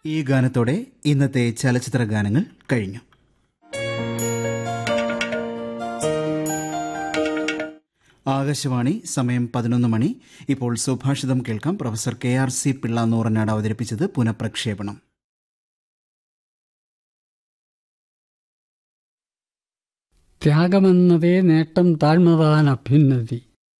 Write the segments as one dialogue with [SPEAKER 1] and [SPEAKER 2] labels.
[SPEAKER 1] ഈ ഗാനത്തോടെ ഇന്നത്തെ ചലച്ചിത്ര ഗാനങ്ങൾ കഴിഞ്ഞു ആകാശവാണി സമയം പതിനൊന്ന് മണി ഇപ്പോൾ സുഭാഷിതം കേൾക്കാം professor K R C Pillai Nooranad അവതരിപ്പിച്ചത് പുനഃപ്രക്ഷേപണം
[SPEAKER 2] ത്യാഗമെന്നതേ നേട്ടം താഴ്മതാൻ അഭ്യുന്നതി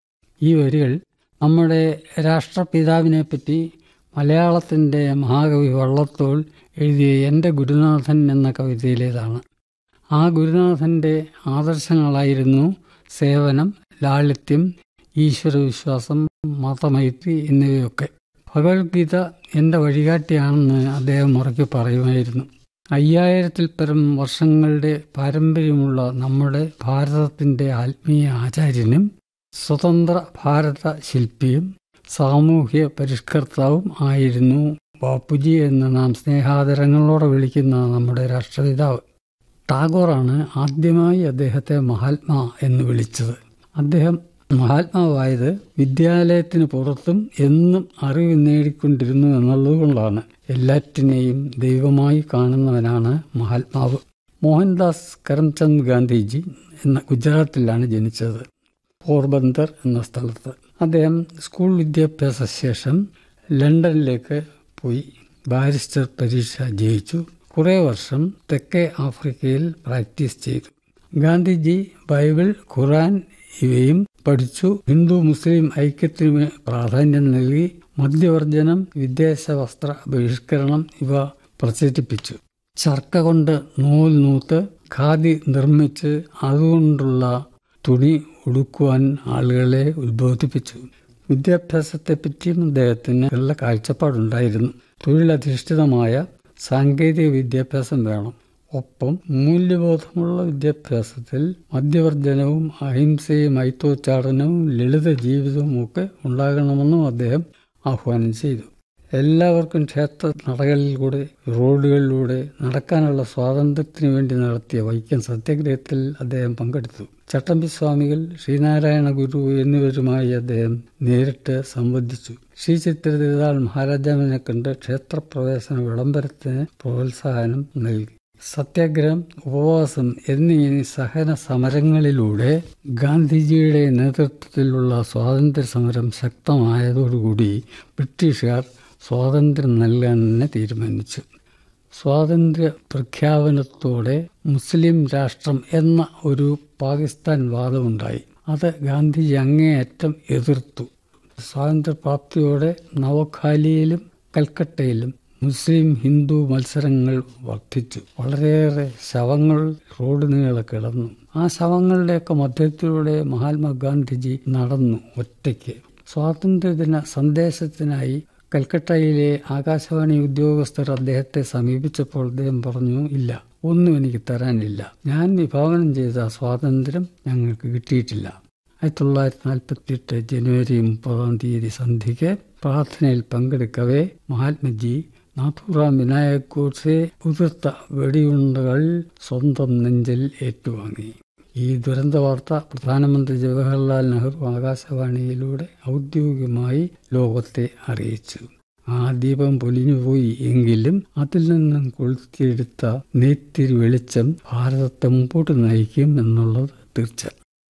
[SPEAKER 2] ഈ വരികൾ നമ്മുടെ രാഷ്ട്രപിതാവിനെ പറ്റി മലയാളത്തിൻ്റെ മഹാകവി വള്ളത്തോൾ എഴുതിയ എൻ്റെ ഗുരുനാഥൻ എന്ന കവിതയിലേതാണ് ആ ഗുരുനാഥൻ്റെ ആദർശങ്ങളായിരുന്നു സേവനം ലാളിത്യം ഈശ്വരവിശ്വാസം മതമൈത്രി എന്നിവയൊക്കെ ഭഗവത്ഗീത എൻ്റെ വഴികാട്ടിയാണെന്ന് അദ്ദേഹം ഉറക്കെ പറയുമായിരുന്നു അയ്യായിരത്തിൽ പരം വർഷങ്ങളുടെ പാരമ്പര്യമുള്ള നമ്മുടെ ഭാരതത്തിൻ്റെ ആത്മീയ ആചാര്യനും സ്വതന്ത്ര ഭാരത ശില്പിയും സാമൂഹ്യ പരിഷ്കർത്താവും ആയിരുന്നു ബാപ്പുജി എന്ന് നാം സ്നേഹാദരങ്ങളോടെ വിളിക്കുന്ന നമ്മുടെ രാഷ്ട്രപിതാവ് ടാഗോറാണ് ആദ്യമായി അദ്ദേഹത്തെ മഹാത്മാ എന്ന് വിളിച്ചത് അദ്ദേഹം മഹാത്മാവായത് വിദ്യാലയത്തിന് പുറത്തും എന്നും അറിവ് നേടിക്കൊണ്ടിരുന്നു എന്നുള്ളതുകൊണ്ടാണ് എല്ലാറ്റിനെയും ദൈവമായി കാണുന്നവനാണ് മഹാത്മാവ് മോഹൻദാസ് കരംചന്ദ് ഗാന്ധിജി എന്ന ഗുജറാത്തിലാണ് ജനിച്ചത് പോർബന്ദർ എന്ന സ്ഥലത്ത് അദ്ദേഹം സ്കൂൾ വിദ്യാഭ്യാസ ശേഷം ലണ്ടനിലേക്ക് പോയി ബാരിസ്റ്റർ പരീക്ഷ ജയിച്ചു കുറേ വർഷം തെക്കേ ആഫ്രിക്കയിൽ പ്രാക്ടീസ് ചെയ്തു ഗാന്ധിജി ബൈബിൾ ഖുറാൻ ഇവയും പഠിച്ചു ഹിന്ദു മുസ്ലിം ഐക്യത്തിന് പ്രാധാന്യം നൽകി മദ്യവർജനം വിദേശ വസ്ത്ര ബഹിഷ്കരണം ഇവ പ്രചരിപ്പിച്ചു ചർക്ക കൊണ്ട് നൂൽ നൂത്ത് ഖാദി നിർമ്മിച്ച് അതുകൊണ്ടുള്ള തുണി ഉടുക്കുവാൻ ആളുകളെ ഉത്ബോധിപ്പിച്ചു വിദ്യാഭ്യാസത്തെപ്പറ്റിയും അദ്ദേഹത്തിന് നല്ല കാഴ്ചപ്പാടുണ്ടായിരുന്നു തൊഴിലധിഷ്ഠിതമായ സാങ്കേതിക വിദ്യാഭ്യാസം വേണം ഒപ്പം മൂല്യബോധമുള്ള വിദ്യാഭ്യാസത്തിൽ മദ്യവർജനവും അഹിംസയും ഐത്തോച്ചാടനവും ലളിത ജീവിതവും ഒക്കെ ഉണ്ടാകണമെന്നും അദ്ദേഹം ആഹ്വാനം ചെയ്തു എല്ലാവർക്കും ക്ഷേത്ര നടകളിലൂടെ റോഡുകളിലൂടെ നടക്കാനുള്ള സ്വാതന്ത്ര്യത്തിനു വേണ്ടി നടത്തിയ വൈക്കം സത്യാഗ്രഹത്തിൽ അദ്ദേഹം പങ്കെടുത്തു ചട്ടമ്പി സ്വാമികൾ ശ്രീനാരായണ ഗുരു എന്നിവരുമായി അദ്ദേഹം നേരിട്ട് സംവദിച്ചു ശ്രീ ചിത്രതിരുതാൾ മഹാരാജാവിനെ കണ്ട് ക്ഷേത്രപ്രവേശന വിളംബരത്തിന് പ്രോത്സാഹനം നൽകി സത്യാഗ്രഹം ഉപവാസം എന്നീ സഹന സമരങ്ങളിലൂടെ ഗാന്ധിജിയുടെ നേതൃത്വത്തിലുള്ള സ്വാതന്ത്ര്യ സമരം ശക്തമായതോടുകൂടി ബ്രിട്ടീഷുകാർ സ്വാതന്ത്ര്യം നൽകാൻ തന്നെ തീരുമാനിച്ചു സ്വാതന്ത്ര്യ പ്രഖ്യാപനത്തോടെ മുസ്ലിം രാഷ്ട്രം എന്ന ഒരു പാകിസ്ഥാൻ വാദമുണ്ടായി അത് ഗാന്ധിജി അങ്ങേയറ്റം എതിർത്തു സ്വാതന്ത്ര്യപ്രാപ്തിയോടെ നവഖാലിയിലും കൽക്കട്ടയിലും മുസ്ലിം ഹിന്ദു മത്സരങ്ങൾ വർദ്ധിച്ചു വളരെയേറെ ശവങ്ങൾ റോഡ് നീളെ കിടന്നു ആ ശവങ്ങളുടെയൊക്കെ മധ്യത്തിലൂടെ മഹാത്മാഗാന്ധിജി നടന്നു ഒറ്റയ്ക്ക് സ്വാതന്ത്ര്യദിന സന്ദേശത്തിനായി കൽക്കട്ടയിലെ ആകാശവാണി ഉദ്യോഗസ്ഥർ അദ്ദേഹത്തെ സമീപിച്ചപ്പോൾ അദ്ദേഹം പറഞ്ഞു ഇല്ല ഒന്നും എനിക്ക് തരാനില്ല ഞാൻ വിഭാവനം ചെയ്ത സ്വാതന്ത്ര്യം ഞങ്ങൾക്ക് കിട്ടിയിട്ടില്ല ആയിരത്തി തൊള്ളായിരത്തി നാൽപ്പത്തിയെട്ട് ജനുവരി മുപ്പതാം തീയതി സന്ധ്യയ്ക്ക് പ്രാർത്ഥനയിൽ പങ്കെടുക്കവേ മഹാത്മജി നാഥുറാം വിനായക് ഗോഡ്സെ ഉതിർത്ത വെടിയുണ്ടകൾ സ്വന്തം നെഞ്ചിൽ ഏറ്റുവാങ്ങി ഈ ദുരന്ത വാർത്ത പ്രധാനമന്ത്രി ജവഹർലാൽ നെഹ്റു ആകാശവാണിയിലൂടെ ഔദ്യോഗികമായി ലോകത്തെ അറിയിച്ചു ആ ദീപം പൊലിഞ്ഞുപോയി എങ്കിലും അതിൽ നിന്നും കൊളുത്തിയെടുത്ത നെയ്ത്തിരി വെളിച്ചം ഭാരതത്തെ മുമ്പോട്ട് നയിക്കും എന്നുള്ളത് തീർച്ച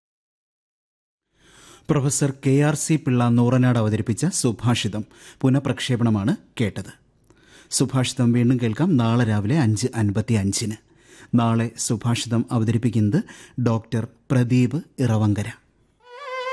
[SPEAKER 1] professor K R C Pillai Nooranad അവതരിപ്പിച്ച സുഭാഷിതം പുനഃപ്രക്ഷേപണമാണ് കേട്ടത് സുഭാഷിതം വീണ്ടും കേൾക്കാം നാളെ രാവിലെ അഞ്ച് അൻപത്തി അഞ്ചിന് നാളെ സുഭാഷിതം അവതരിപ്പിക്കുന്നത് ഡോക്ടർ പ്രദീപ് ഇറവങ്കര